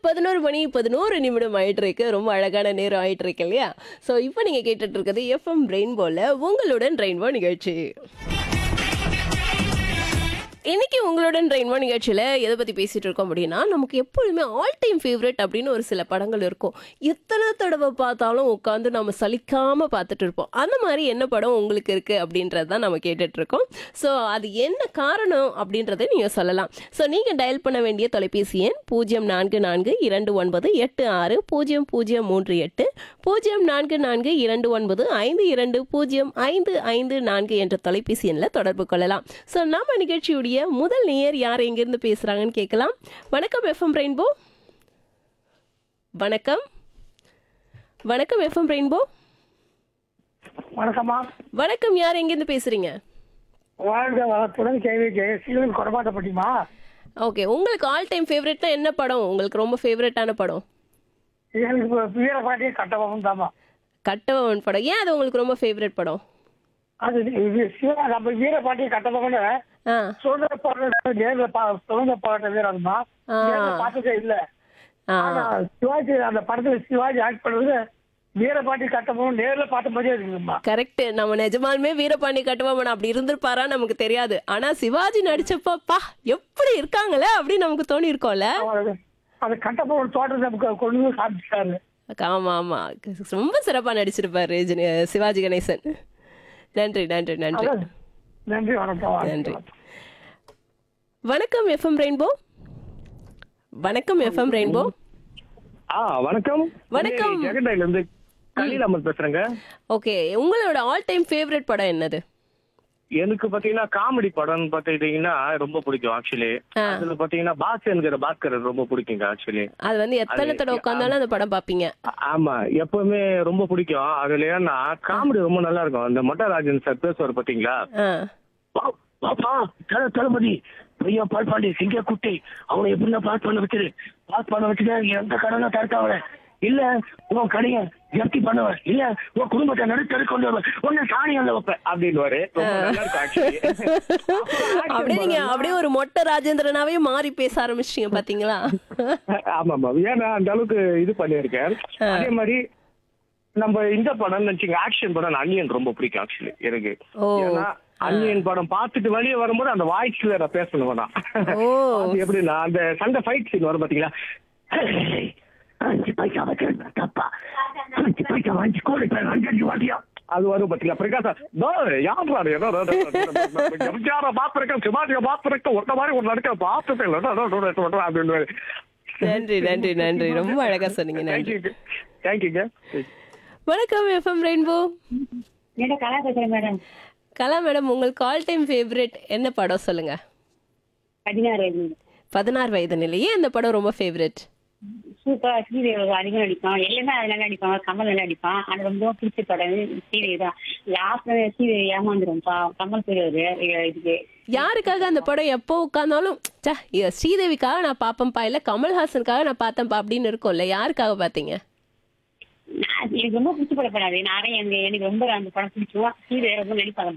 பதினோரு மணி பதினோரு நிமிடம் ஆயிட்டு இருக்கு ரொம்ப அழகான நேரம் ஆயிட்டு இருக்கு இல்லையா ஸோ இப்போ நீங்க கேட்டுட்டு இருக்கிறது எஃப்எம் ரெயின்போல உங்களுடன் ரெயின்போ நிகழ்ச்சி இன்னைக்கு உங்களுடன் ரெயின்போ நிகழ்ச்சியில் எதை பற்றி பேசிகிட்டு இருக்கோம் அப்படின்னா நமக்கு எப்பொழுதுமே ஆல் டைம் ஃபேவரட் அப்படின்னு ஒரு சில படங்கள் இருக்கும் எத்தனை தடவை பார்த்தாலும் உட்காந்து நம்ம சலிக்காமல் பார்த்துட்டு இருப்போம் அந்த மாதிரி என்ன படம் உங்களுக்கு இருக்குது அப்படின்றது தான் நம்ம கேட்டுட்டு இருக்கோம் ஸோ அது என்ன காரணம் அப்படின்றத நீங்கள் சொல்லலாம் ஸோ நீங்கள் டயல் பண்ண வேண்டிய தொலைபேசி எண் பூஜ்ஜியம் நான்கு நான்கு இரண்டு ஒன்பது எட்டு ஆறு பூஜ்ஜியம் பூஜ்ஜியம் மூன்று எட்டு பூஜ்ஜியம் நான்கு நான்கு இரண்டு ஒன்பது ஐந்து இரண்டு பூஜ்ஜியம் ஐந்து ஐந்து நான்கு என்ற தொலைபேசி எண்ணில் தொடர்பு கொள்ளலாம் ஸோ நம்ம நிகழ்ச்சியுடைய முதல் நேயர் யார் எங்கேருந்து பேசுகிறாங்கன்னு கேட்கலாம் வணக்கம் எஃப்எம் ரெயின்போ வணக்கம் வணக்கம் எஃப்எம் ரெயின்போ வணக்கம்மா வணக்கம் யார் எங்கேருந்து பேசுகிறீங்க வாழ்க வளத்துடன் கேள்வி ஜெயசீலன் கொடமாட்டப்பட்டிமா ஓகே உங்களுக்கு ஆல் டைம் ஃபேவரட்னா என்ன படம் உங்களுக்கு ரொம்ப ஃபேவரட்டான படம் எனக்கு இப்போ வீரபாண்டிய கட்டபொம்மன் தாம்மா கட்டவன் படம் ஏன் அது உங்களுக்கு ரொம்ப ஃபேவரட் படம் அது இது சிவா நம்ம வீரபாண்டிய கட்டபொம்மன் ஆ சுதந்திர போராட்ட நேர்ல பா சுதந்திர போராட்ட வீரர்மா ஆ. நேர்ல பார்த்ததே இல்ல ஆ ஆனா சிவாஜி அந்த படத்துல சிவாஜி ஆக்ட் பண்ணது வீரபாண்டி கட்டபொம்மன் நேர்ல பார்த்த மாதிரியே இருக்குங்கம்மா கரெக்ட் நம்ம நிஜமாலுமே வீரபாண்டி கட்டுவாமன் அப்படி இருந்திருப்பாரா நமக்கு தெரியாது ஆனா சிவாஜி நடிச்சப்பப்பா எப்படி இருக்காங்களே அப்படின்னு நமக்கு தோணி இருக்கோம்ல அவரு அந்த கட்டபொம்மன் தோட்டத்தை நமக்கு கொண்டு வந்து காமிச்சிட்டாரு ஆமா ஆமா ரொம்ப சிறப்பா நடிச்சிருப்பாரு ஜெனி- சிவாஜி கணேசன் நன்றி நன்றி நன்றி அதான். நன்றி வணக்கம் நன்றி. வணக்கம் எஃப்எம் ரெயின்போ வணக்கம் எஃப்எம் ரெயின்போ ஆ வணக்கம் வணக்கம். ஜெகண்டாயில இருந்து கலீல் அமர் பேசுறேங்க ஓகே உங்களோட ஆல் டைம் ஃபேவரட் படம் என்னது எனக்கு பாத்தீங்கன்னா காமெடி படம் பாத்தீங்கன்னா ரொம்ப பிடிக்கும் ஆக்சுவலி ஆ. அதுல பாத்தீங்கன்னா பாஸ் என்கிற பாஸ்கர் ரொம்ப பிடிக்குங்க ஆக்சுவலி அது வந்து எத்தனை தடவை உட்காந்தாலும் அந்த படம் பாப்பீங்க ஆமா எப்பவுமே ரொம்ப பிடிக்கும் அதுல ஏன்னா காமெடி ரொம்ப நல்லா இருக்கும் அந்த மொட்டராஜன் சார் பேசுவார் பாத்தீங்களா ஆ பா- பாப்பா தல தளபதி பையன் பால் பாண்டி சிங்க குட்டி அவனை எப்படின்னா பாஸ் பண்ண வச்சிரு பாஸ் பண்ண வச்சுட்டு எந்த கடனை தடுத்தாவல இல்ல உன் கடைய ஜப்தி பண்ணுவ இல்ல உன் குடும்பத்தை நடுத்தரு கொண்டு வருவ உன்னை சாணியால வைப்பேன் அப்படின்னு ரொம்ப நல்லா இருக்கும் ஆக்சுவலி அப்படியே நீங்க அப்படியே ஒரு மொட்டை ராஜேந்திரனாவே மாறி பேச ஆரம்பிச்சிட்டீங்க பாத்தீங்களா ஆமா ஆமா ஏன்னா அந்த அளவுக்கு இது பண்ணியிருக்கேன் அதே மாதிரி நம்ம இந்த படம் நினைச்சீங்க ஆக்ஷன் படம் அன்னியன் ரொம்ப பிடிக்கும் ஆக்சுவலி எனக்கு ஓ. ஏன்னா அன்னியன் படம் பார்த்துட்டு வெளியே வரும்போது அந்த வாய்ஸ்ல நான் பேசணும் வேணாம் ஓ. அது எப்படின்னா அந்த சண்டை ஃபைட் சீன் வரும் பாத்தீங்களா அஞ்சு பைசா வச்சிருந்தா தப்பா அஞ்சு பைசா வாங்கி கோடி பேர் அஞ்சு வாட்டியா அது வரும் பாத்தீங்களா பிரகாஷ் யாரு எம்ஜிஆர பாத்திருக்கேன் சிவாஜிய பாத்திருக்கேன் ஒட்ட மாதிரி ஒரு நடிக்க பார்த்துட்டேன் அப்படின்னு நன்றி நன்றி நன்றி ரொம்ப அழகா சொன்னீங்க நன்றி தேங்க்யூ தேங்க்யூங்க வணக்கம் எஃப்எம் ரெயின்போ மேடம் கலா பேசுறேன் மேடம் கலா மேடம் உங்களுக்கு ஆல் டைம் ஃபேவரட் என்ன படம் சொல்லுங்க பதினாறு பதினாறு வயது நிலையே அந்த படம் ரொம்ப ஃபேவரட் சூப்பர் ஸ்ரீதேவி அதிகம் நடிப்பான் எல்லாமே அது நல்லா நடிப்பாங்க கமல் நல்லா நடிப்பான் அது ரொம்ப பிடிச்ச படம் ஸ்ரீதேவி தான் லாஸ்ட்ல ஸ்ரீதேவி ஏமாந்துரும்ப்பா கமல் போயிடுவாரு இதுக்கு யாருக்காக அந்த படம் எப்போ உட்கார்ந்தாலும் ச்சே இது ஸ்ரீதேவிக்காக நான் பாப்பேன்ப்பா இல்ல கமல்ஹாசனுக்காக நான் பார்த்தேன்ப்பா அப்படின்னு இருக்கும்ல யாருக்காக பாத்தீங்க நான் எனக்கு ரொம்ப பிடிச்ச படம் படம் அது நிறைய எனக்கு எனக்கு ரொம்ப அந்த படம் பிடிக்கும் ஸ்ரீதேவி ரொம்ப நடிப்பாங்க